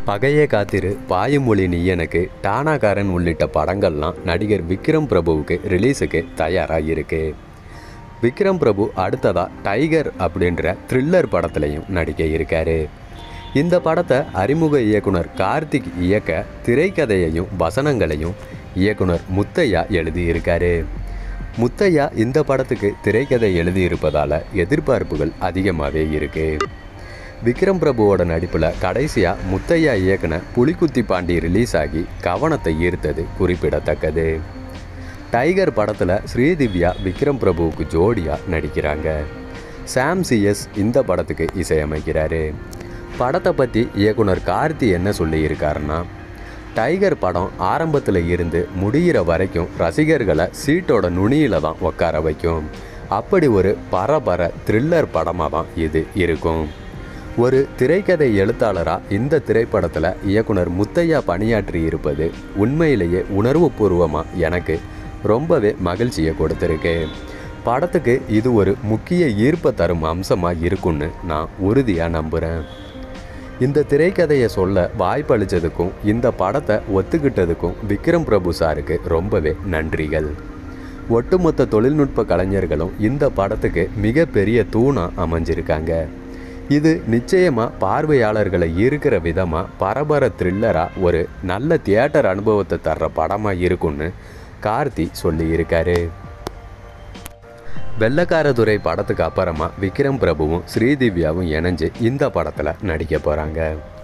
பகையே காத்திரு பாயுமொழி நீ எனக்கு டானாகாரன் உள்ளிட்ட படங்கள்லாம் நடிகர் விக்ரம் பிரபுவுக்கு ரிலீஸுக்கு தயாராக இருக்கு விக்ரம் பிரபு அடுத்ததா டைகர் அப்படின்ற த்ரில்லர் படத்துலையும் நடிக்க இருக்காரு இந்த படத்தை அறிமுக இயக்குனர் கார்த்திக் இயக்க திரைக்கதையையும் வசனங்களையும் இயக்குனர் முத்தையா எழுதியிருக்காரு முத்தையா இந்த படத்துக்கு திரைக்கதை எழுதியிருப்பதால் எதிர்பார்ப்புகள் அதிகமாகவே இருக்குது விக்ரம் பிரபுவோட நடிப்பில் கடைசியாக முத்தையா இயக்குன புலிக்குத்தி பாண்டி ரிலீஸ் ஆகி கவனத்தை ஈர்த்தது குறிப்பிடத்தக்கது டைகர் படத்தில் ஸ்ரீதிவ்யா விக்ரம் பிரபுவுக்கு ஜோடியாக நடிக்கிறாங்க சாம் சிஎஸ் இந்த படத்துக்கு இசையமைக்கிறாரு படத்தை பற்றி இயக்குனர் கார்த்தி என்ன சொல்லியிருக்காருன்னா டைகர் படம் ஆரம்பத்தில் இருந்து முடிகிற வரைக்கும் ரசிகர்களை சீட்டோட நுனியில தான் உட்கார வைக்கும் அப்படி ஒரு பரபர த்ரில்லர் படமாக தான் இது இருக்கும் ஒரு திரைக்கதை எழுத்தாளராக இந்த திரைப்படத்தில் இயக்குனர் முத்தையா பணியாற்றி இருப்பது உண்மையிலேயே உணர்வுபூர்வமாக எனக்கு ரொம்பவே மகிழ்ச்சியை கொடுத்துருக்கு படத்துக்கு இது ஒரு முக்கிய ஈர்ப்பை தரும் அம்சமாக இருக்கும்னு நான் உறுதியாக நம்புகிறேன் இந்த திரைக்கதையை சொல்ல வாய்ப்பளித்ததுக்கும் இந்த படத்தை ஒத்துக்கிட்டதுக்கும் விக்ரம் பிரபு சாருக்கு ரொம்பவே நன்றிகள் ஒட்டுமொத்த தொழில்நுட்ப கலைஞர்களும் இந்த படத்துக்கு மிகப்பெரிய தூணாக அமைஞ்சிருக்காங்க இது நிச்சயமாக பார்வையாளர்களை ஈர்க்கிற விதமாக பரபர த்ரில்லராக ஒரு நல்ல தியேட்டர் அனுபவத்தை தர்ற படமாக இருக்கும்னு கார்த்தி சொல்லியிருக்காரு வெள்ளக்காரதுரை படத்துக்கு அப்புறமா விக்ரம் பிரபுவும் ஸ்ரீதிவ்யாவும் இணைஞ்சு இந்த படத்தில் நடிக்க போகிறாங்க